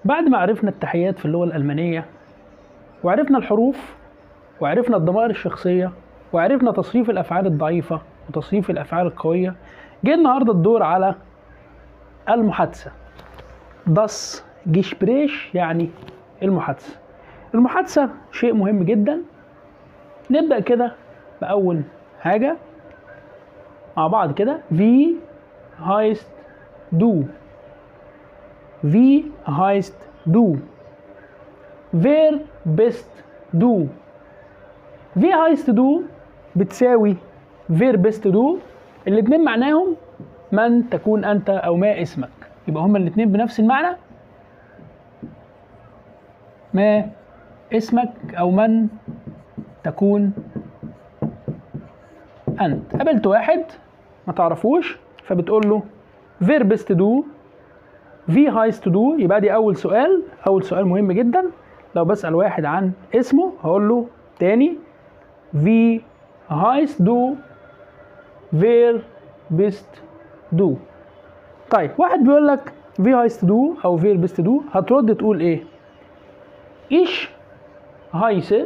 بعد ما عرفنا التحيات في اللغة الألمانية وعرفنا الحروف وعرفنا الضمائر الشخصية وعرفنا تصريف الأفعال الضعيفة وتصريف الأفعال القوية جه النهاردة الدور على المحادثة das Gespräch يعني المحادثة المحادثة شيء مهم جدا نبدأ كده بأول حاجة مع بعض كده Wie heißt du Wie heißt du Wer bist du Wie heißt du بتساوي Wer bist du الاتنين معناهم من تكون أنت أو ما اسمك يبقى هما الاتنين بنفس المعنى ما اسمك أو من تكون أنت قابلت واحد ما تعرفوش فبتقول له Wer bist du Wie heißt du يبقى دي أول سؤال أول سؤال مهم جدا لو بسأل واحد عن اسمه هقول له تاني Wie heißt du Wer bist du طيب واحد بيقول لك Wie heißt du أو Wer bist du هترد تقول إيه Ich heiße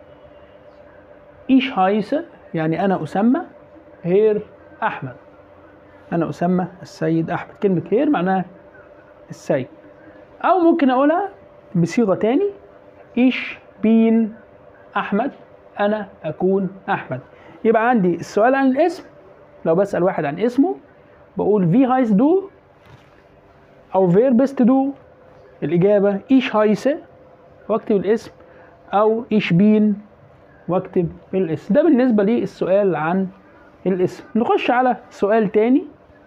Ich heiße يعني أنا أسمى هير أحمد أنا أسمى السيد أحمد كلمة هير معناها السيد أو ممكن أقولها بصيغة تاني إيش بين أحمد أنا أكون أحمد يبقى عندي السؤال عن الاسم لو بسأل واحد عن اسمه بقول في هايس دو أو فير بيست دو الإجابة إيش هايسه واكتب الاسم أو إيش بين واكتب الاسم ده بالنسبة للسؤال عن الاسم نخش على سؤال تاني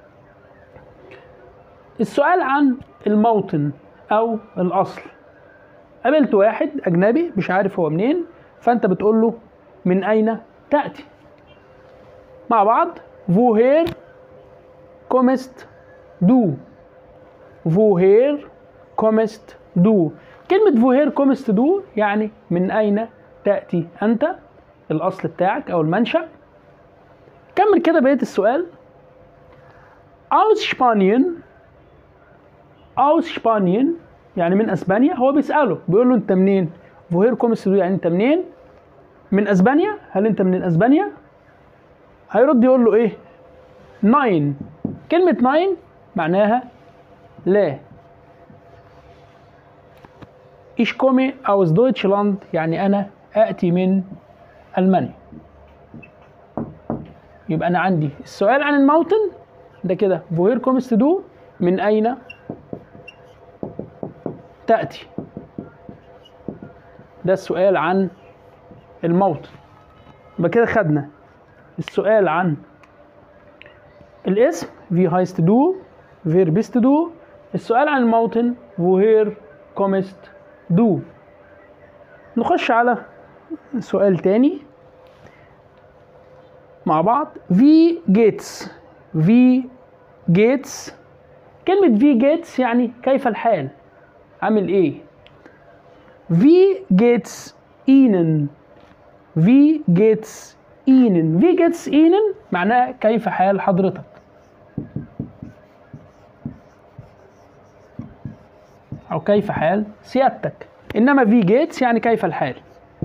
السؤال عن الموطن او الاصل قابلت واحد اجنبي مش عارف هو منين فانت بتقول له من اين تاتي مع بعض woher kommst du woher kommst du كلمة woher kommst du يعني من أين تأتي أنت الأصل بتاعك أو المنشأ كمل كده بقية السؤال aus Spanien aus Spanien يعني من اسبانيا هو بيساله بيقول له انت منين فوهير كومس يعني انت منين من اسبانيا هل انت من اسبانيا هيرد يقول له ايه ناين كلمة ناين معناها لا Ich komme aus Deutschland يعني أنا آتي من ألمانيا يبقى أنا عندي السؤال عن الموطن ده كده woher kommst du من أين تأتي ده السؤال عن الموطن يبقى كده خدنا السؤال عن الاسم wie heißt du wer bist du السؤال عن الموطن woher kommst du نخش على سؤال تاني مع بعض wie geht's wie geht's كلمة wie geht's يعني كيف الحال عامل ايه wie geht's ihnen wie geht's ihnen wie geht's ihnen معناها كيف حال حضرتك او كيف حال سيادتك انما في جيتس يعني كيف الحال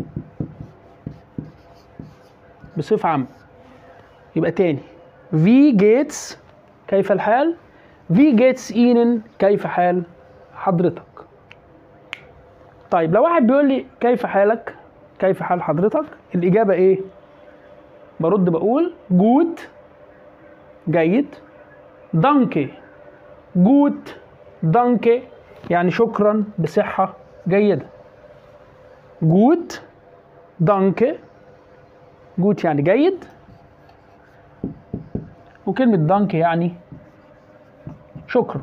بصفة عامة يبقى تاني في جيتس كيف الحال في جيتس اينن كيف حال حضرتك طيب لو واحد بيقول لي كيف حالك كيف حال حضرتك الإجابة إيه برد بقول جود جيد دانكي جود دانكي يعني شكرا بصحة جيدة جود دانكي جود يعني جيد وكلمة دانكي يعني شكرا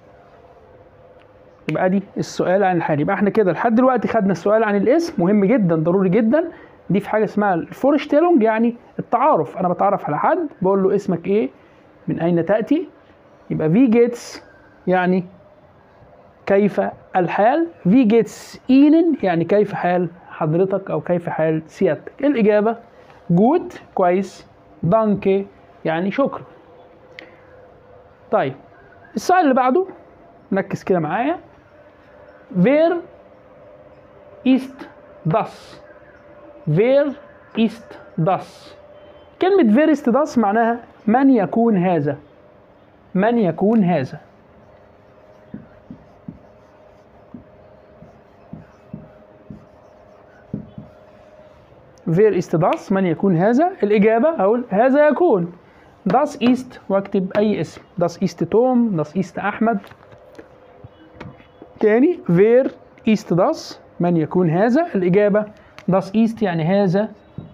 يبقى دي السؤال عن الحال يبقى احنا كده لحد دلوقتي خدنا السؤال عن الاسم مهم جدا ضروري جدا دي في حاجه اسمها الفورشتيلونج يعني التعارف انا بتعرف على حد بقول له اسمك ايه من اين تاتي يبقى في جيتس يعني كيف الحال في جيتس اينن يعني كيف حال حضرتك او كيف حال سيادتك الاجابه جود كويس دانكي يعني شكرا طيب السؤال اللي بعده ركز كده معايا wer ist das wer ist das كلمة wer ist das معناها من يكون هذا من يكون هذا wer ist das من يكون هذا الإجابة أقول هذا يكون das ist واكتب أي اسم das ist توم das ist أحمد تاني wer ist das من يكون هذا الإجابة das ist يعني هذا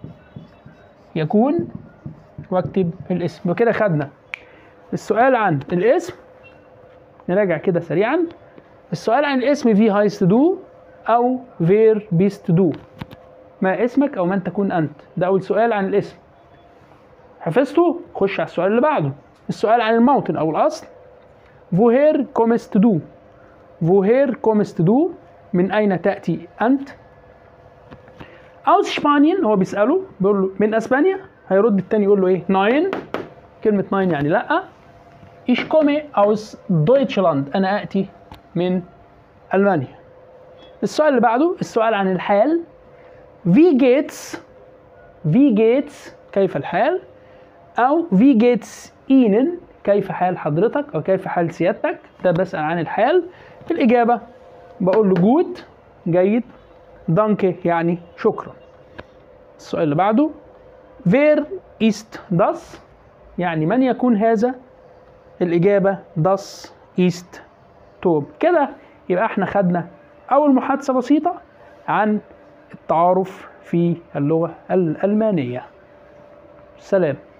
يكون واكتب الاسم وكده خدنا السؤال عن الاسم نراجع كده سريعا السؤال عن الاسم في هايست دو أو فير بيست دو ما اسمك أو من تكون أنت ده أول سؤال عن الاسم حفظته خش على السؤال اللي بعده السؤال عن الموطن أو الأصل woher kommst du woher kommst du من أين تأتي أنت aus سبانيا هو بيسأله بيقول له من أسبانيا هيرد التاني يقول له إيه ناين كلمة ناين يعني لأ ich komme aus Deutschland أنا آتي من ألمانيا السؤال اللي بعده السؤال عن الحال wie geht's wie geht's كيف الحال أو wie geht's Ihnen كيف حال حضرتك أو كيف حال سيادتك ده بسأل عن الحال الإجابة بقول له جود جيد دانكي يعني شكرا السؤال اللي بعده wer ist das يعني من يكون هذا الإجابة das ist توم كده يبقى احنا خدنا أول محادثة بسيطة عن التعارف في اللغة الألمانية سلام